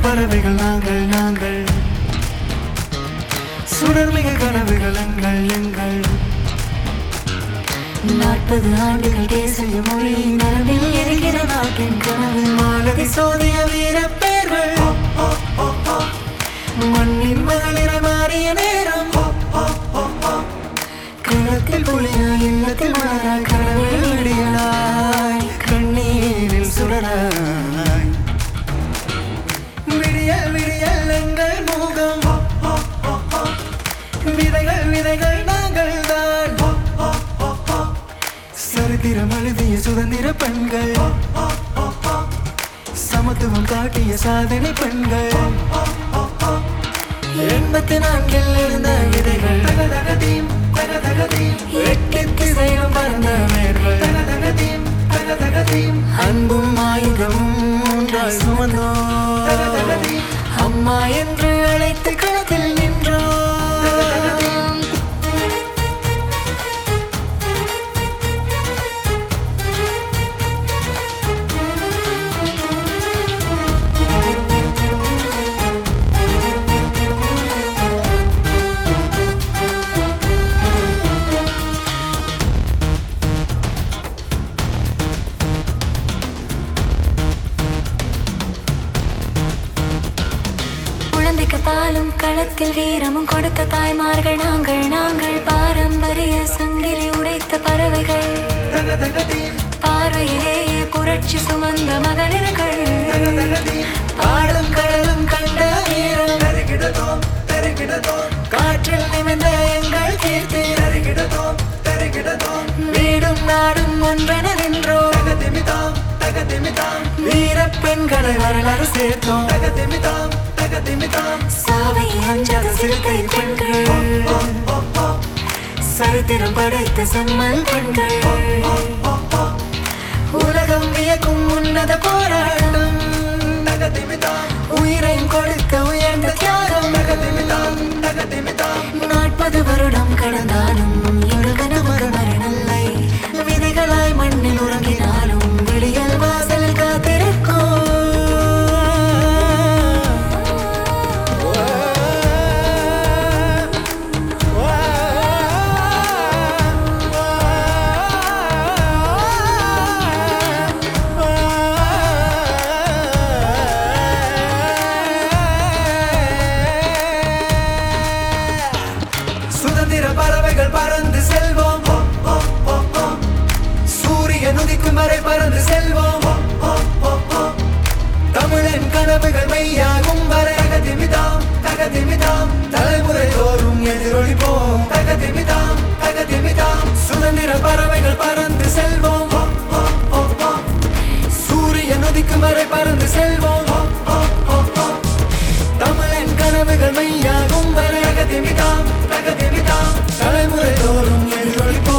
பறவைகள் நாங்கள் நாங்கள் சுடர்மிக கனவுகள் எங்கள் எங்கள் நாற்பது ஆண்டுகள் தேசிய மொழி நரம்பில் எரிகிற நாட்டின் கனவு மாலதி சோதிய வீர பேர்கள் மண்ணின் மகளிர மாறிய நேரம் கிழக்கில் புலியாய் இல்லத்தில் மலராய் கனவில் விடியலாய் கண்ணீரில் சுடராய் விடியல் விடியல் எங்கள் முகம் விதைகள் விதைகள் நாங்கள் தான் சரித்திரம் எழுதிய சுதந்திர பெண்கள் சமத்துவம் காட்டிய சாதனை பெண்கள் எண்பத்தி நான்கில் இருந்த விதைகள் தகதகதீம், தகதகதீம். எட்டு திசையிலும் பறந்த வேர்கள் தகதகதீம், தகதகதீம். அன்பும் ஆயுதமும் ஒன்றாய் சுமந்தோம் அம்மா என்று அழைத்து களத்தில் நின்றோம் குழந்தைக்கு பாலும் களத்தில் வீரமும் கொடுத்த தாய்மார்கள் நாங்கள் நாங்கள் பாரம்பரிய சங்கிலி உடைத்த பறவைகள் தகதகதீம், பார்வையிலேயே புரட்சி சுமந்த மகளிர்கள் பாடும் கடலும் கண்ட வீரம் தருகிடதோம் தருகிடதோம் காற்றில் நிமிர்ந்த எங்கள் கீர்த்தி தருகிடதோம் தருகிடதோம் வீடும் நாடும் ஒன்றென நின்றோம் தகதிமிதாம் தகதிமிதாம் வீர பெண்களை வரலாறு சேர்த்தோம் தகதிமிதாம் தகதிமிதாம் சாவை அஞ்சாத சிறுத்தை பெண்கள் சரித்திரம் படைத்த செம்மல் பெண்கள் உலகம் வியக்கும் உன்னத போராட்டம் உயிரையும் கொடுக்க உயர்ந்த தியாகம் நாற்பது வருடம் கடந்தாலும் எங்கள் கனவு மரணல்லை விதைகளாய் மண்ணில் உறங்கினாலும் விடியல் வாசல் சுதந்திர பறவைகள் பறந்து செல்வோம் சூரியன் உதிக்கும் வரை பறந்து செல்வோம் தமிழின் கனவுகள் மெய்யாகும் வரை தகதிமிதாம் தகதிமிதாம் தலைமுறை தோறும் எதிரொலிப்போம் தகதிமிதாம் தகதிமிதாம் சுதந்திர பறவைகள் பறந்து செல்வோம் சூரியன் உதிக்கும் வரை பறந்து செல்வோம் தமிழின் கனவுகள் மெய்யாகும் வரை தகதிமிதாம் தகதிமிதாம் தலைமுறை தோறும் எதிரொலிப்போம்